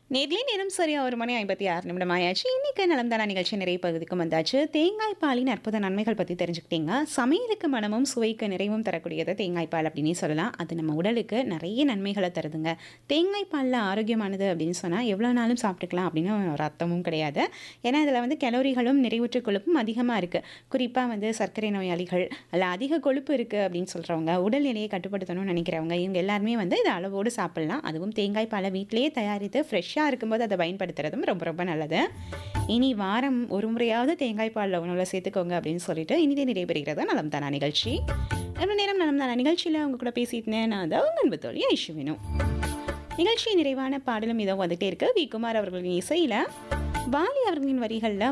நேர்லயே நேரம் சரியா ஒரு மணி ஐம்பத்தி ஆறு நிமிடம் ஆயாச்சு இன்னைக்கு நலம்தானா நிகழ்ச்சி நிறைய பகுதிக்கும் வந்தாச்சு தேங்காய் பாலின் அற்புத நன்மைகள் பற்றி தெரிஞ்சுக்கிட்டீங்க சமையலுக்கு மனமும் சுவைக்கு நிறைவும் தரக்கூடியது தேங்காய் பால் அப்படின்னு சொல்லலாம் அது நம்ம உடலுக்கு நிறைய நன்மைகளை தருதுங்க தேங்காய் பாலில் ஆரோக்கியமானது அப்படின்னு சொன்னால் எவ்வளோ நாளும் சாப்பிட்டுக்கலாம் அப்படின்னு ஒரு அர்த்தமும் கிடையாது ஏன்னா இதில் வந்து கலோரிகளும் நிறைவுற்ற கொழுப்பும் அதிகமாக இருக்குது குறிப்பாக வந்து சர்க்கரை நோயாளிகள் அல்ல அதிக கொழுப்பு இருக்குது அப்படின்னு சொல்கிறவங்க உடல் எடையை கட்டுப்படுத்தணும்னு நினைக்கிறவங்க இவங்க எல்லாருமே வந்து இதை அளவோடு சாப்பிட்லாம் அதுவும் தேங்காய் பாலை வீட்டிலேயே தயாரித்து ஃப்ரெஷ்ஷாக இருக்கும்போது அதை பயன்படுத்துறதும் ரொம்ப ரொம்ப நல்லது இனி வாரம் ஒரு முறையாவது தேங்காய் பாலில் உணவில் சேர்த்துக்கோங்க அப்படின்னு சொல்லிட்டு இனிதே நிறைவேறுகிறது நலம் தானா நிகழ்ச்சி எவ்வளோ நேரம் நலம் தானா நிகழ்ச்சியில் அவங்க கூட பேசிட்டேன் நான் தான் உங்கள் அன்பு தோழி ஐஷு வேணும் நிகழ்ச்சி நிறைவான பாடலும் இதோ வந்துகிட்டே இருக்கு வி குமார் அவர்களின் இசையில் வாலி அவர்களின் வரிகளில்